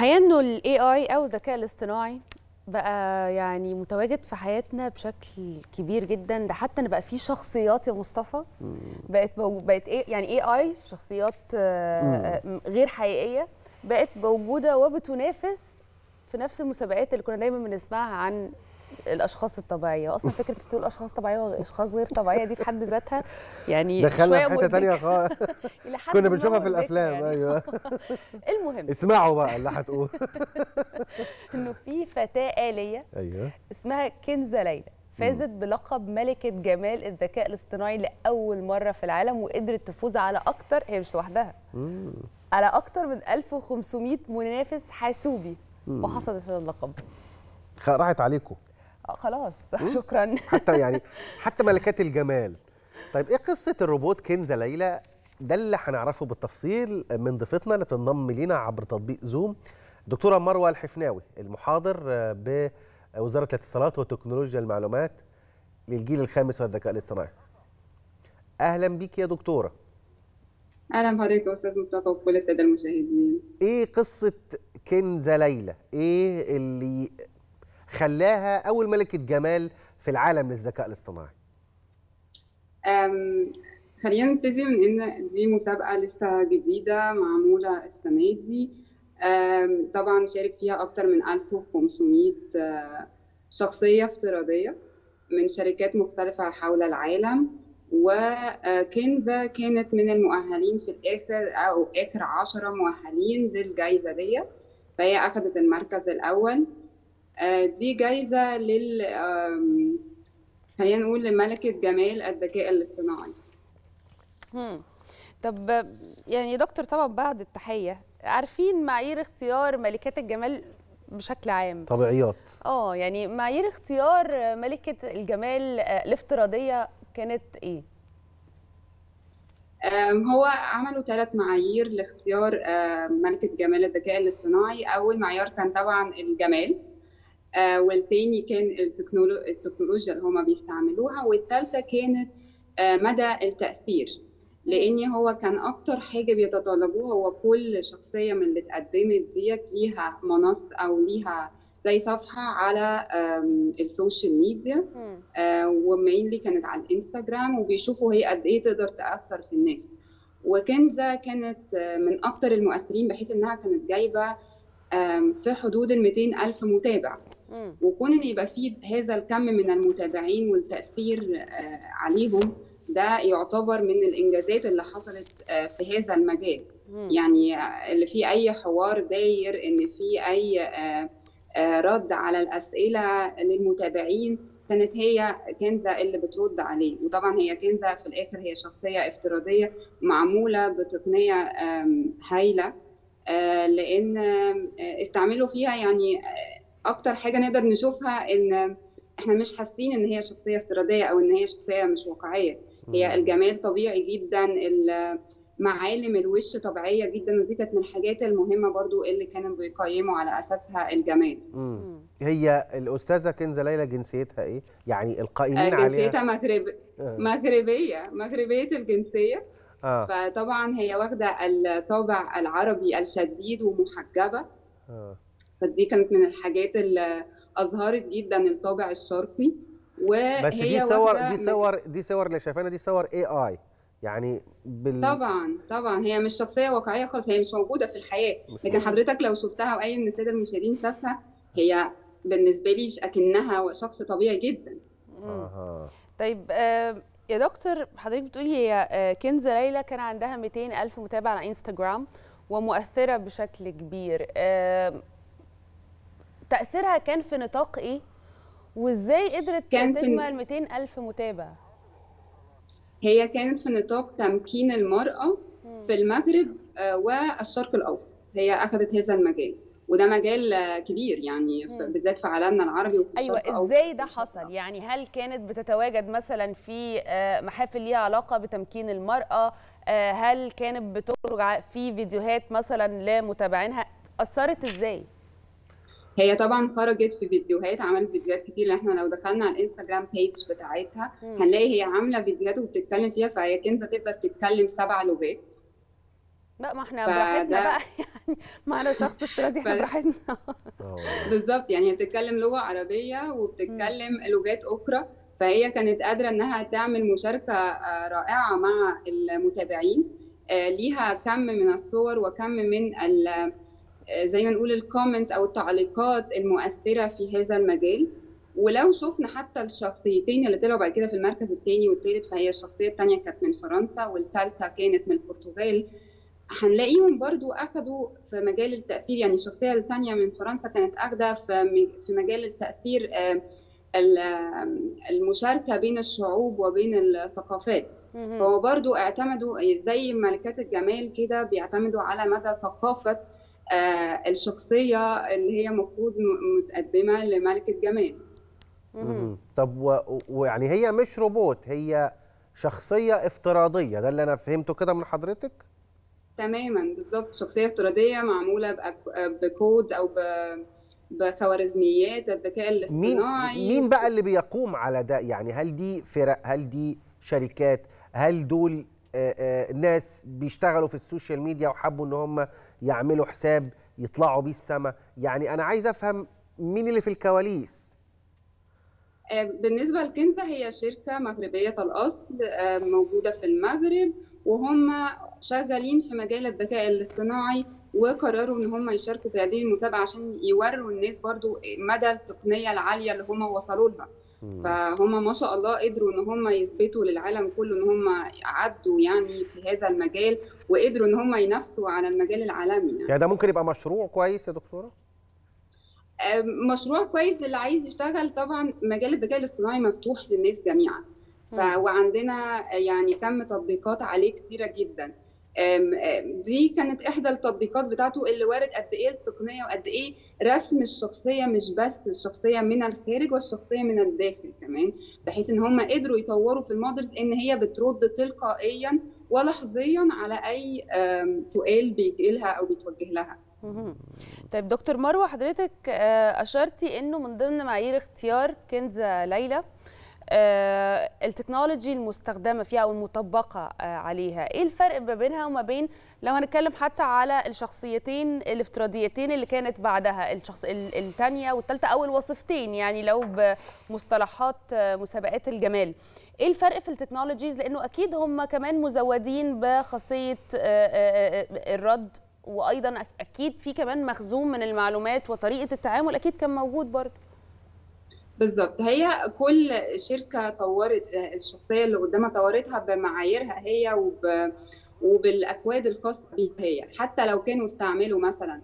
الحقيقه انه الاي اي او الذكاء الاصطناعي بقى يعني متواجد في حياتنا بشكل كبير جدا ده حتى ان بقى في شخصيات يا مصطفى بقت مو- بقت ايه يعني اي اي شخصيات آه، آه، غير حقيقيه بقت موجوده وبتنافس في نفس المسابقات اللي كنا دايما بنسمعها عن الاشخاص الطبيعيه اصلا فكره تقول اشخاص طبيعيه واشخاص غير طبيعيه دي في حد ذاتها يعني دخلنا شويه في حته ثانيه مربكة. خالص إلى حد كنا ما بنشوفها في مربكة الافلام يعني. ايوه المهم اسمعوا بقى اللي هتقول انه في فتاه آلية ايوه اسمها كنزة ليلى فازت بلقب ملكة جمال الذكاء الاصطناعي لأول مرة في العالم وقدرت تفوز على أكتر هي مش لوحدها على أكتر من 1500 منافس حاسوبي وحصلت على اللقب خ- راحت عليكم آه، خلاص شكرا حتى يعني حتى ملكات الجمال طيب ايه قصه الروبوت كنزه ليلى ده اللي هنعرفه بالتفصيل من ضيفتنا اللي تنضم لينا عبر تطبيق زوم دكتوره مروه الحفناوي المحاضر آه، بوزاره الاتصالات وتكنولوجيا المعلومات للجيل الخامس والذكاء الاصطناعي اهلا بيك يا دكتوره اهلا بحضرتك يا استاذ مصطفى وكل الساده المشاهدين ايه قصه كنزه ليلى ايه اللي خلاها اول ملكه جمال في العالم للذكاء الاصطناعي أم، خلينا نبتدي من ان دي مسابقه لسه جديده معموله السنه دي أم، طبعا شارك فيها اكتر من 1500 آه، شخصيه افتراضيه من شركات مختلفه حول العالم وكنزة كانت من المؤهلين في الآخر أو آخر عشرة مؤهلين للجائزة دي فهي أخذت المركز الأول آه، دي جايزة لل آم، خلينا نقول لملكة جمال الذكاء الاصطناعي مم. طب يعني يا دكتور طبعا بعد التحية عارفين معايير اختيار ملكات الجمال بشكل عام طبيعيات اه يعني معايير اختيار ملكة الجمال آه، الافتراضية كانت ايه؟ آم، هو عملوا ثلاث معايير لاختيار آم، ملكة جمال الذكاء الاصطناعي أول معيار كان طبعا الجمال آه، والتاني كان التكنولو... التكنولوجيا اللي هما بيستعملوها والتالتة كانت آه، مدى التأثير لأن هو كان أكتر حاجة بيتطلبوها هو كل شخصية من اللي اتقدمت ديت ليها منص أو ليها زي صفحة على آم، السوشيال ميديا مم. آه، ومينلي كانت على الانستجرام وبيشوفوا هي قد ايه تقدر تاثر في الناس وكنزة كانت آه، من اكتر المؤثرين بحيث انها كانت جايبه آم، في حدود ال 200 الف متابع مم. وكون ان يبقى فيه هذا الكم من المتابعين والتاثير آه، عليهم ده يعتبر من الانجازات اللي حصلت آه، في هذا المجال مم. يعني اللي فيه اي حوار داير ان في اي آه، آه، رد على الاسئله للمتابعين كانت هي كنزه اللي بترد عليه وطبعا هي كنزه في الاخر هي شخصيه افتراضيه معموله بتقنيه آم، هايله آه، لان آم، استعملوا فيها يعني آه، اكتر حاجه نقدر نشوفها ان احنا مش حاسين ان هي شخصيه افتراضيه او ان هي شخصيه مش واقعيه هي الجمال طبيعي جدا ال- معالم الوش طبيعية جدا ودي كانت من الحاجات المهمة برضو اللي كانوا بيقيموا على أساسها الجمال مم. مم. هي الاستاذه كنزه ليلى جنسيتها ايه يعني آه، القائمين عليها جنسيتها مغرب آه. مغربية مغربية الجنسية آه. فطبعا هي واخدة الطابع العربي الشديد ومحجبة آه. فدي كانت من الحاجات اللي أظهرت جدا الطابع الشرقي وهي بس دي صور واخدة دي من- صور دي صور اللي شايفانا دي صور اي اي يعني بال طبعا طبعا هي مش شخصيه واقعيه خالص هي مش موجوده في الحياه مش لكن موجودة. حضرتك لو شفتها واي من الساده المشاهدين شافها هي بالنسبه لي اكنها شخص طبيعي جدا مم. اها طيب آه، يا دكتور حضرتك بتقولي هي آه، كنزة ليلى كان عندها 200 ألف متابع على انستجرام ومؤثرة بشكل كبير آه، تأثيرها كان في نطاق إيه؟ وإزاي قدرت كان في- تجمع ال 200 ألف متابع؟ هي كانت في نطاق تمكين المراه في المغرب آه، والشرق الاوسط هي اخذت هذا المجال وده مجال آه، كبير يعني في- مم. بالذات في عالمنا العربي وفي أيوة الشرق الاوسط إزاي ده والشرق حصل؟ يعني هل كانت بتتواجد مثلا في آه، محافل ليها علاقة بتمكين المرأة؟ آه، هل كانت بتخرج ع- في فيديوهات مثلا لمتابعينها؟ أثرت إزاي؟ هي طبعا خرجت في فيديوهات عملت فيديوهات كتير احنا لو دخلنا على الانستجرام بيج بتاعتها مم. هنلاقي هي عامله فيديوهات وبتتكلم فيها فهي كنزه تقدر تتكلم سبع لغات لا ما احنا فده- براحتنا بقى يعني معانا شخص افتراضي احنا ف- براحتنا آه. بالظبط يعني هي بتتكلم لغة عربية وبتتكلم لغات أخرى فهي كانت قادرة إنها تعمل مشاركة آه، رائعة مع المتابعين آه، ليها كم من الصور وكم من ال- آه، زي ما نقول الكومنت أو التعليقات المؤثرة في هذا المجال ولو شفنا حتى الشخصيتين اللي طلعوا بعد كده في المركز الثاني والثالث فهي الشخصية الثانية كانت من فرنسا والثالثة كانت من البرتغال هنلاقيهم برضو أخدوا في مجال التأثير يعني الشخصية الثانية من فرنسا كانت أخدة في م- في مجال التأثير آه، ال- آه، المشاركة بين الشعوب وبين الثقافات مهم. فهو برضو اعتمدوا زي ملكات الجمال كده بيعتمدوا على مدى ثقافة آه، الشخصية اللي هي مفروض م- متقدمة لملكة جمال مهم. مهم. طب و- ويعني هي مش روبوت هي شخصية افتراضية ده اللي أنا فهمته كده من حضرتك تماما بالظبط شخصية افتراضية معمولة بأك- بكود أو ب- بخوارزميات الذكاء مين الاصطناعي مين بقى اللي بيقوم على ده يعني هل دي فرق هل دي شركات هل دول آه، آه، ناس بيشتغلوا في السوشيال ميديا وحبوا ان هم يعملوا حساب يطلعوا بيه السما يعني انا عايز افهم مين اللي في الكواليس آه، بالنسبة لكنزة هي شركة مغربية الأصل آه، موجودة في المغرب وهم شغالين في مجال الذكاء الاصطناعي وقرروا ان هم يشاركوا في هذه المسابقة عشان يوروا الناس برضو مدى التقنية العالية اللي هم وصلوا لها فهم ما شاء الله قدروا ان هم يثبتوا للعالم كله ان هم عدوا يعني في هذا المجال وقدروا ان هم ينافسوا على المجال العالمي يعني. يعني ده ممكن يبقى مشروع كويس يا دكتوره آه، مشروع كويس للي عايز يشتغل طبعا مجال الذكاء الاصطناعي مفتوح للناس جميعا ف... مم. وعندنا يعني كم تطبيقات عليه كثيرة جدا آم، آم، دي كانت احدى التطبيقات بتاعته اللي وارد قد ايه التقنيه وقد ايه رسم الشخصيه مش بس الشخصيه من الخارج والشخصيه من الداخل كمان بحيث ان هم قدروا يطوروا في المودلز ان هي بترد تلقائيا ولحظيا على اي آم، سؤال بيجي لها او بيتوجه لها مهم. طيب دكتور مروه حضرتك آه، اشرتي انه من ضمن معايير اختيار كنزه ليلى آه، التكنولوجي المستخدمه فيها او المطبقه آه، عليها ايه الفرق ما بينها وما بين لو هنتكلم حتى على الشخصيتين الافتراضيتين اللي كانت بعدها الشخص الثانيه والثالثه او الوصفتين يعني لو بمصطلحات آه، مسابقات الجمال ايه الفرق في التكنولوجيز لانه اكيد هم كمان مزودين بخاصيه آه، آه، آه، الرد وايضا أك- اكيد في كمان مخزون من المعلومات وطريقه التعامل اكيد كان موجود برضه بالظبط هي كل شركة طورت الشخصية اللي قدامها طورتها بمعاييرها هي وب... وبالأكواد الخاصة بيها هي حتى لو كانوا استعملوا مثلا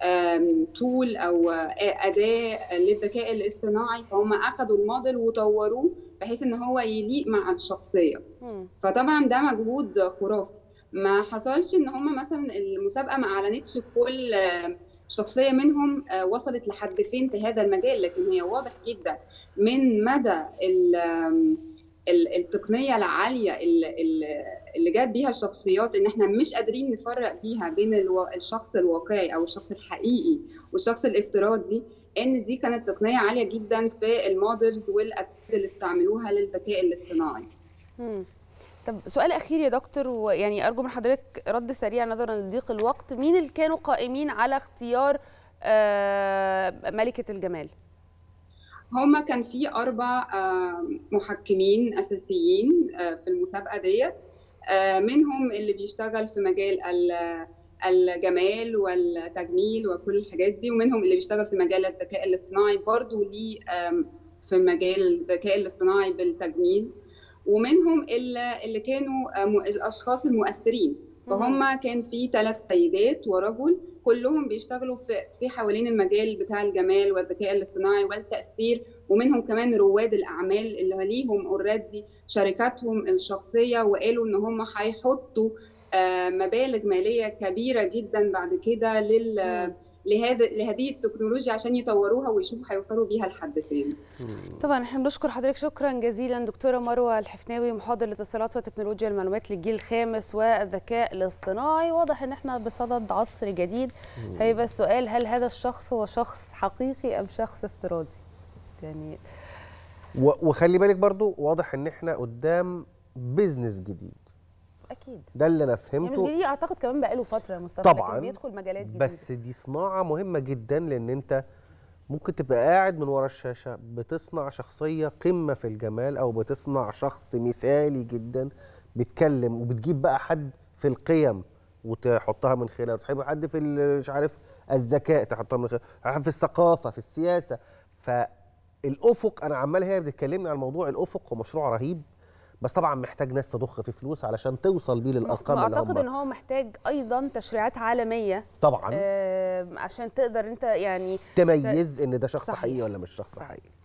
تول أو أداة للذكاء الاصطناعي فهم أخدوا الموديل وطوروه بحيث إن هو يليق مع الشخصية مم. فطبعا ده مجهود خرافي ما حصلش ان هم مثلا المسابقه ما اعلنتش كل آه، شخصيه منهم آه، وصلت لحد فين في هذا المجال لكن هي واضح جدا من مدى ال- آم، ال- التقنيه العاليه ال- ال- اللي جات بيها الشخصيات ان احنا مش قادرين نفرق بيها بين الو- الشخص الواقعي او الشخص الحقيقي والشخص الافتراضي ان دي كانت تقنيه عاليه جدا في المودلز والاكواد اللي استعملوها للذكاء الاصطناعي مم. طب سؤال اخير يا دكتور ويعني ارجو من حضرتك رد سريع نظرا لضيق الوقت مين اللي كانوا قائمين على اختيار آه، ملكه الجمال هما كان في أربع آه، محكمين أساسيين آه، في المسابقة ديت آه، منهم اللي بيشتغل في مجال ال- الجمال والتجميل وكل الحاجات دي ومنهم اللي بيشتغل في مجال الذكاء الاصطناعي برضو ليه آم، في مجال الذكاء الاصطناعي بالتجميل ومنهم اللي اللي كانوا آه، م- الأشخاص المؤثرين فهم كان في ثلاث سيدات ورجل كلهم بيشتغلوا في في حوالين المجال بتاع الجمال والذكاء الاصطناعي والتأثير ومنهم كمان رواد الأعمال اللي ليهم اوريدي شركاتهم الشخصية وقالوا إن هم هيحطوا آه، مبالغ مالية كبيرة جدا بعد كده لل مم. لهذا لهذه التكنولوجيا عشان يطوروها ويشوفوا هيوصلوا بيها لحد فين طبعا احنا بنشكر حضرتك شكرا جزيلا دكتوره مروه الحفناوي محاضر الاتصالات وتكنولوجيا المعلومات للجيل الخامس والذكاء الاصطناعي واضح ان احنا بصدد عصر جديد هيبقى السؤال هل هذا الشخص هو شخص حقيقي ام شخص افتراضي يعني و- وخلي بالك برضو واضح ان احنا قدام بيزنس جديد اكيد ده اللي انا يعني مش فهمته جديد اعتقد كمان بقاله فتره يا مصطفى طبعاً، لكن بيدخل مجالات جديده بس دي صناعه مهمه جدا لان انت ممكن تبقى قاعد من ورا الشاشه بتصنع شخصيه قمه في الجمال او بتصنع شخص مثالي جدا بيتكلم وبتجيب بقى حد في القيم وتحطها من خلاله وتحب حد في ال- مش عارف الذكاء تحطها من خلاله حد في الثقافه في السياسه فالافق انا عمال هي بتتكلمني عن موضوع الافق هو مشروع رهيب بس طبعا محتاج ناس تضخ فيه فلوس علشان توصل بيه للارقام اللي واعتقد ان هم هو محتاج ايضا تشريعات عالميه طبعا آه عشان تقدر انت يعني تميز ان ده شخص صحيح. حقيقي ولا مش شخص صحيح. حقيقي